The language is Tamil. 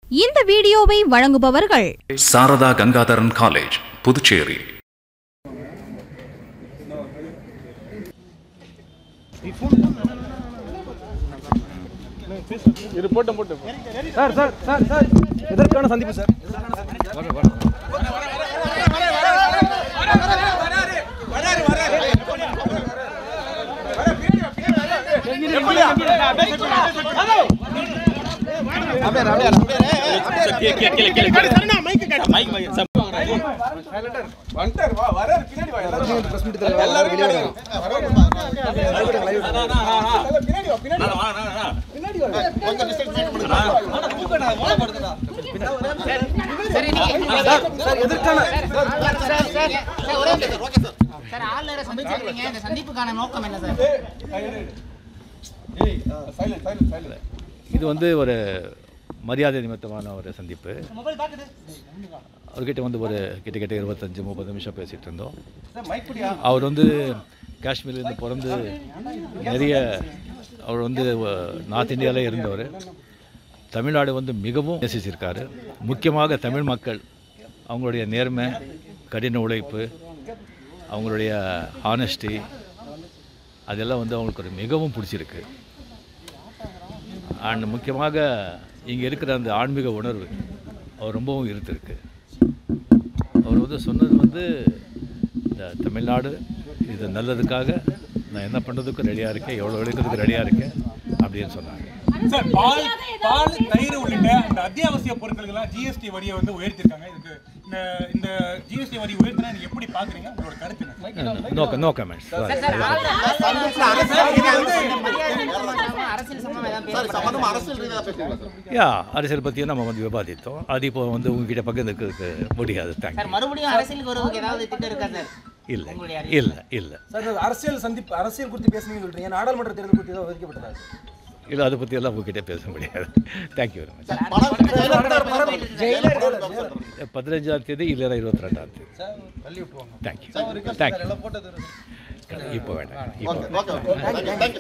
இந்த வீடியோவை வழங்குபவர்கள் சாரதா கங்காதரன் காலேஜ் புதுச்சேரி இது போட்டும் போட்டு சார் சார் சார் சார் எதற்கான சந்திப்பு சார் சார் எதற்கான சார் ஆளுநரை சந்திச்சிருக்கீங்க இந்த சந்திப்புக்கான நோக்கம் என்ன சார் இது வந்து ஒரு மரியாதை நிமித்தமான ஒரு சந்திப்பு அவர்கிட்ட வந்து ஒரு கிட்டத்தட்ட இருபத்தஞ்சி முப்பது நிமிஷம் பேசிகிட்டு இருந்தோம் அவர் வந்து காஷ்மீர்லேருந்து பிறந்து நிறைய அவர் வந்து நார்த் இந்தியாவிலே இருந்தவர் தமிழ்நாடு வந்து மிகவும் நேசிச்சிருக்காரு முக்கியமாக தமிழ் மக்கள் அவங்களுடைய நேர்மை கடின உழைப்பு அவங்களுடைய ஹானஸ்டி அதெல்லாம் வந்து அவங்களுக்கு ஒரு மிகவும் பிடிச்சிருக்கு அண்ட் முக்கியமாக இங்கே இருக்கிற அந்த ஆன்மீக உணர்வு அவர் ரொம்பவும் இருந்திருக்கு அவர் வந்து சொன்னது வந்து இந்த தமிழ்நாடு இது நல்லதுக்காக நான் என்ன பண்ணுறதுக்கும் ரெடியாக இருக்கேன் எவ்வளோ உழைக்கிறதுக்கு ரெடியாக இருக்கேன் அப்படின்னு சொன்னாங்க சார் பால் பால் தயிர் உள்ளிட்ட இந்த அத்தியாவசிய பொருட்களுக்கெல்லாம் ஜிஎஸ்டி வரியை வந்து உயர்த்திருக்காங்க இதுக்கு இந்த இந்த ஜிஎஸ்டி வரி உயர்த்தினா நீங்க எப்படி பாக்குறீங்க உங்களோட கருத்து என்ன? நோ நோ கமெண்ட்ஸ் சார் ஆளுநர் இந்த மரியாதை நிமித்தமாக அரசியல் சம்பந்தம் ஏதாவது யா அரசியல் பற்றியும் நம்ம வந்து விவாதித்தோம் அது இப்போ வந்து உங்ககிட்ட பகிர்ந்துக்கிறதுக்கு முடியாது சார் தேங்க்யூ மறுபடியும் அரசியலுக்கு வருவதற்கு ஏதாவது திட்டம் இருக்கா சார் இல்லை உங்களுடைய இல்லை இல்லை சார் இந்த அரசியல் சந்திப்பு அரசியல் குறித்து பேசுனீங்கன்னு சொல்றீங்க நாடாளுமன்ற தேர்தல் குறித்து ஏதாவது விதிக்கப்பட்டதா இல்லை அதை பற்றியெல்லாம் உங்ககிட்ட பேச முடியாது தேங்க்யூ வெரி மச் பதினஞ்சாம் தேதி இல்லைனா இருபத்தி ரெண்டாம் தேதி தேங்க்யூ தேங்க்யூ இப்போ வேண்டாம் இப்போ வேண்டாம்.